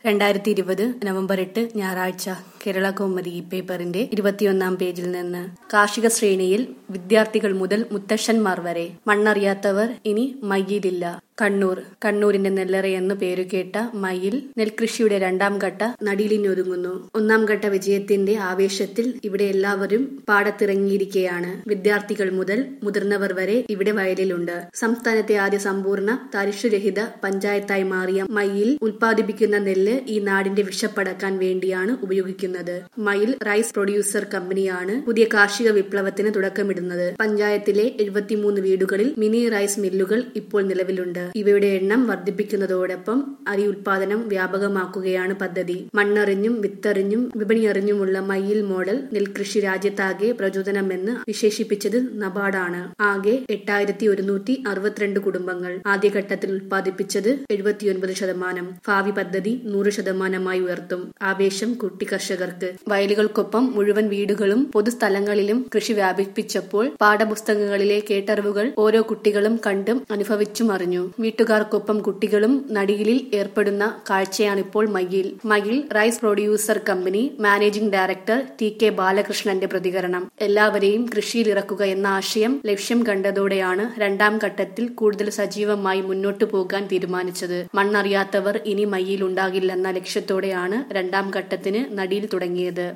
രണ്ടായിരത്തി ഇരുപത് നവംബർ എട്ട് ഞായറാഴ്ച കേരള കൗമുദി ഈ പേപ്പറിന്റെ ഇരുപത്തിയൊന്നാം പേജിൽ നിന്ന് കാർഷിക ശ്രേണിയിൽ വിദ്യാർത്ഥികൾ മുതൽ മുത്തശ്ശന്മാർ വരെ മണ്ണറിയാത്തവർ ഇനി മയ്യിലില്ല കണ്ണൂർ കണ്ണൂരിന്റെ നെല്ലറ എന്ന് പേരുകേട്ട മയിൽ നെൽകൃഷിയുടെ രണ്ടാം ഘട്ട നടീലിനൊരുങ്ങുന്നു ഒന്നാം ഘട്ട വിജയത്തിന്റെ ആവേശത്തിൽ ഇവിടെ എല്ലാവരും പാടത്തിറങ്ങിയിരിക്കെയാണ് വിദ്യാർത്ഥികൾ മുതൽ മുതിർന്നവർ വരെ ഇവിടെ വയലിലുണ്ട് സംസ്ഥാനത്തെ ആദ്യ സമ്പൂർണ്ണ തരിശുരഹിത പഞ്ചായത്തായി മാറിയ മയിൽ ഉൽപ്പാദിപ്പിക്കുന്ന നെല്ല് ഈ നാടിന്റെ വിഷപ്പടക്കാൻ വേണ്ടിയാണ് ഉപയോഗിക്കുന്നത് മയിൽ റൈസ് പ്രൊഡ്യൂസർ കമ്പനിയാണ് പുതിയ കാർഷിക വിപ്ലവത്തിന് തുടക്കമിടുന്നത് പഞ്ചായത്തിലെ എഴുപത്തിമൂന്ന് വീടുകളിൽ മിനി റൈസ് മില്ലുകൾ ഇപ്പോൾ നിലവിലുണ്ട് ഇവയുടെ എണ്ണം വർദ്ധിപ്പിക്കുന്നതോടൊപ്പം അരി ഉൽപാദനം വ്യാപകമാക്കുകയാണ് പദ്ധതി മണ്ണറിഞ്ഞും വിത്തറിഞ്ഞും വിപണിയറിഞ്ഞുമുള്ള മയിൽ മോഡൽ നെൽകൃഷി രാജ്യത്താകെ പ്രചോദനമെന്ന് വിശേഷിപ്പിച്ചത് നബാർഡാണ് ആകെ എട്ടായിരത്തി ഒരുന്നൂറ്റി അറുപത്തിരണ്ട് കുടുംബങ്ങൾ ആദ്യഘട്ടത്തിൽ ഉൽപ്പാദിപ്പിച്ചത് എഴുപത്തിയൊൻപത് ശതമാനം ഭാവി പദ്ധതി നൂറ് ശതമാനമായി ഉയർത്തും ആവേശം കുട്ടി കർഷകർക്ക് വയലുകൾക്കൊപ്പം മുഴുവൻ വീടുകളും പൊതുസ്ഥലങ്ങളിലും കൃഷി വ്യാപിപ്പിച്ചപ്പോൾ പാഠപുസ്തകങ്ങളിലെ കേട്ടറിവുകൾ ഓരോ കുട്ടികളും കണ്ടും അനുഭവിച്ചും അറിഞ്ഞു വീട്ടുകാർക്കൊപ്പം കുട്ടികളും നടിയിലിൽ ഏർപ്പെടുന്ന കാഴ്ചയാണിപ്പോൾ മയിൽ Mayil rice producer company managing director T K ബാലകൃഷ്ണന്റെ പ്രതികരണം എല്ലാവരെയും കൃഷിയിൽ ഇറക്കുക എന്ന ആശയം ലക്ഷ്യം കണ്ടതോടെയാണ് രണ്ടാം ഘട്ടത്തിൽ കൂടുതൽ സജീവമായി മുന്നോട്ടു പോകാൻ തീരുമാനിച്ചത് മണ്ണറിയാത്തവർ ഇനി മയ്യിൽ ഉണ്ടാകില്ലെന്ന ലക്ഷ്യത്തോടെയാണ് രണ്ടാം ഘട്ടത്തിന് നടിയിൽ തുടങ്ങിയത്